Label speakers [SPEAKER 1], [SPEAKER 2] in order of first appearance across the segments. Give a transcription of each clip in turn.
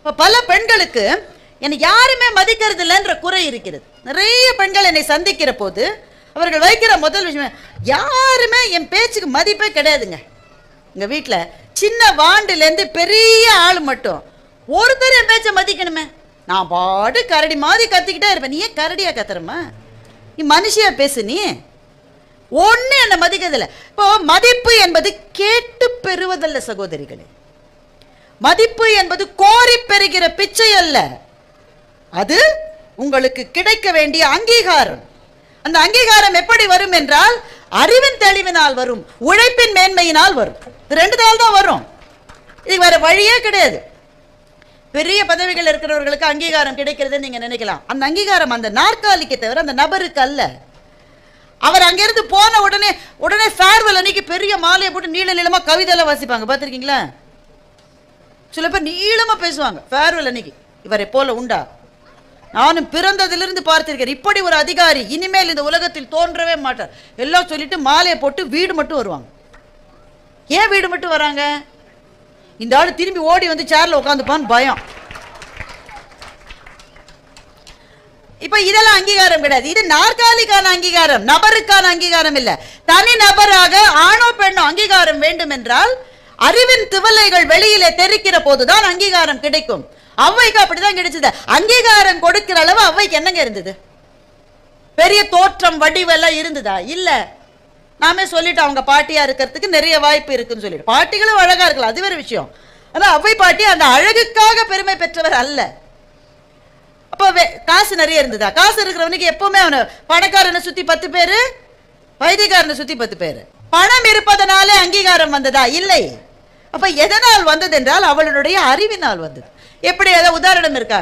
[SPEAKER 1] இப்ப பல பெண்களுக்கு என்னை யாருமே மதிக்கிறது இல்லைன்ற குறை இருக்கிறது நிறைய பெண்கள் என்னை சந்திக்கிற போது அவர்கள் வைக்கிற முதல் விஷயம் யாருமே என் பேச்சுக்கு மதிப்பே கிடையாதுங்க எங்க வீட்டில் சின்ன வாண்டுலேருந்து பெரிய ஆள் மட்டும் ஒருத்தர் என் பேச்சை மதிக்கணுமே நான் பாட்டு கரடி மாதிரி கத்திக்கிட்டே இருப்பேன் நீ ஏன் கரடியா கத்துறமா நீ மனுஷியா பேசு நீ ஒண்ணு என்ன மதிக்கிறதில்ல இப்போ மதிப்பு என்பது கேட்டு பெறுவதல்ல சகோதரிகளே மதிப்பு என்பது கோரி பெறுகிற பிச்சை அல்ல அது உங்களுக்கு கிடைக்க வேண்டிய அங்கீகாரம் அந்த அங்கீகாரம் எப்படி வரும் என்றால் அறிவின் தெளிவினால் வரும் உழைப்பின் மேன்மையினால் வரும் இது ரெண்டு நாள் தான் வரும் இது வேற வழியே கிடையாது பெரிய பதவிகள் இருக்கிறவர்களுக்கு அங்கீகாரம் கிடைக்கிறதுன்னு நீங்க நினைக்கலாம் அந்த அங்கீகாரம் அந்த நாற்காலிக்கு தவிர அந்த நபருக்கு அல்ல அவர் அங்கிருந்து போன உடனே உடனே ஃபேர்வெல் அன்னைக்கு பெரிய மாலையை போட்டு நீள நீளமா கவிதையெல்லாம் வாசிப்பாங்க பார்த்துருக்கீங்களா சில பேர் நீளமா பேசுவாங்க ஃபேர்வெல் அன்னைக்கு இவரை போல உண்டா நானும் பிறந்ததிலிருந்து பார்த்திருக்கிறேன் இப்படி ஒரு அதிகாரி இனிமேல் இந்த உலகத்தில் தோன்றவே மாட்டார் எல்லாம் சொல்லிட்டு மாலையை போட்டு வீடு மட்டும் வருவாங்க ஏன் வீடு மட்டும் வராங்க இந்த ஆள் திரும்பி ஓடி வந்து சேர்ல உட்காந்துப்பான்னு பயம் இப்ப இதெல்லாம் அங்கீகாரம் கிடையாது இது நாற்காலிக்கான அங்கீகாரம் நபருக்கான அங்கீகாரம் இல்ல தனி நபராக ஆணோ பெண்ணோ அங்கீகாரம் வேண்டும் என்றால் அறிவின் திவலைகள் வெளியிலே தெரிக்கிற போதுதான் அங்கீகாரம் கிடைக்கும் அவ்வைக்கு அப்படிதான் கிடைச்சது அங்கீகாரம் கொடுக்கிற அளவு அவ்வைக்கு என்னங்க இருந்தது பெரிய தோற்றம் வடிவெல்லாம் இருந்ததா இல்ல நாமே சொல்லிட்டோம் அவங்க பாட்டியா இருக்கிறதுக்கு நிறைய வாய்ப்பு இருக்குன்னு சொல்லிட்டு பாட்டிகளும் அழகா இருக்கலாம் அது வேற விஷயம் ஆனா அவ்வை பாட்டி அந்த அழகுக்காக பெருமை பெற்றவர் அல்ல அப்போ வே- காசு நிறைய இருந்ததா காசு இருக்கிறவனுக்கு எப்பவுமே அவனை பணக்காரனை சுத்தி பத்து பேரு வைத்தியக்காரனை சுத்தி பத்து பேரு பணம் இருப்பதனாலே அங்கீகாரம் வந்ததா இல்லை அப்ப எதனால் வந்தது என்றால் அவளுடைய அறிவினால் வந்தது எப்படி ஏதாவது உதாரணம் இருக்கா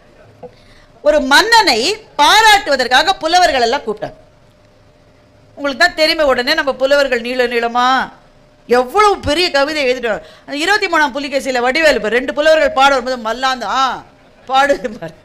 [SPEAKER 1] ஒரு மன்னனை பாராட்டுவதற்காக புலவர்கள் எல்லாம் கூப்பிட்டாங்க உங்களுக்கு தான் தெரியுமே உடனே நம்ம புலவர்கள் நீள நீளமா எவ்வளவு பெரிய கவிதை எழுதிட்டாங்க அந்த இருபத்தி மூணாம் புலிகேசியில வடிவேலு பாரு, ரெண்டு புலவர்கள் பாட வரும்போது மல்லாந்து ஆ பாடு பாரு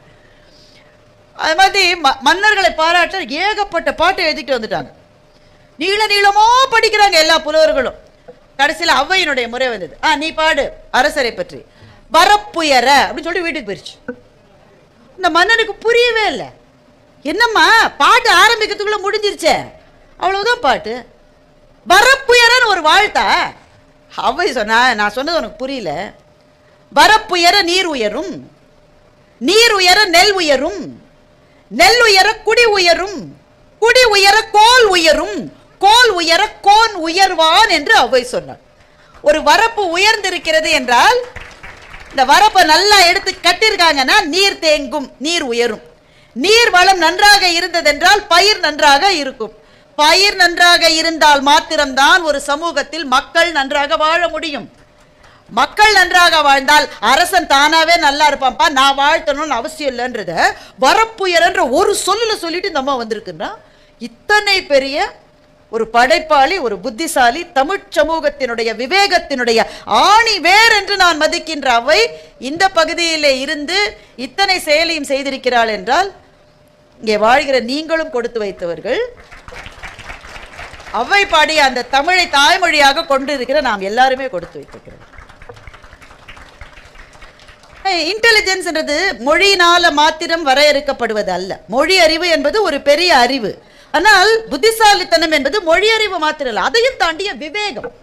[SPEAKER 1] அது மாதிரி ம- மன்னர்களை பாராட்ட ஏகப்பட்ட பாட்டு எழுதிட்டு வந்துட்டாங்க நீள நீளமா படிக்கிறாங்க எல்லா புலவர்களும் கடைசியில் ஔவையினுடைய முறை வந்தது ஆ நீ பாடு அரசரை பற்றி வரப்புயர அப்படின்னு சொல்லிட்டு வீட்டுக்கு போயிருச்சு இந்த மன்னனுக்கு புரியவே இல்லை என்னம்மா பாட்டு ஆரம்பிக்கிறதுக்குள்ள முடிஞ்சிருச்சே அவ்வளவுதான் பாட்டு வரப்புயரன்னு ஒரு வாழ்த்தா அவ்வை சொன்னா நான் சொன்னது உனக்கு புரியல வரப்புயர நீர் உயரும் நீர் உயர நெல் உயரும் நெல் உயர குடி உயரும் குடி உயர கோல் உயரும் கோல் உயர கோன் உயர்வான் என்று அவ்வை சொன்னார் ஒரு வரப்பு உயர்ந்திருக்கிறது என்றால் இந்த வரப்பை நல்லா எடுத்து கட்டியிருக்காங்கன்னா நீர் தேங்கும் நீர் உயரும் நீர் வளம் நன்றாக இருந்ததென்றால் பயிர் நன்றாக இருக்கும் பயிர் நன்றாக இருந்தால் மாத்திரம்தான் ஒரு சமூகத்தில் மக்கள் நன்றாக வாழ முடியும் மக்கள் நன்றாக வாழ்ந்தால் அரசன் தானாவே நல்லா இருப்பான்ப்பா நான் வாழ்த்தணும்னு அவசியம் இல்லைன்றத வரப்புயரன்ற ஒரு சொல்லுல சொல்லிட்டு இந்த அம்மா வந்திருக்குன்னா இத்தனை பெரிய ஒரு படைப்பாளி ஒரு புத்திசாலி தமிழ்ச் சமூகத்தினுடைய விவேகத்தினுடைய ஆணி வேர் என்று நான் மதிக்கின்ற அவை இந்த பகுதியிலே இருந்து இத்தனை செயலையும் செய்திருக்கிறாள் என்றால் இங்கே வாழ்கிற நீங்களும் கொடுத்து வைத்தவர்கள் அவ்வை பாடிய அந்த தமிழை தாய்மொழியாக கொண்டு இருக்கிற நாம் எல்லாருமே கொடுத்து வைத்திருக்கிறோம் இன்டெலிஜென்ஸ்ன்றது மொழியினால மாத்திரம் வரையறுக்கப்படுவது அல்ல மொழி அறிவு என்பது ஒரு பெரிய அறிவு ஆனால் புத்திசாலித்தனம் என்பது மொழி அறிவு மாத்திரம் அல்ல அதையும் தாண்டிய விவேகம்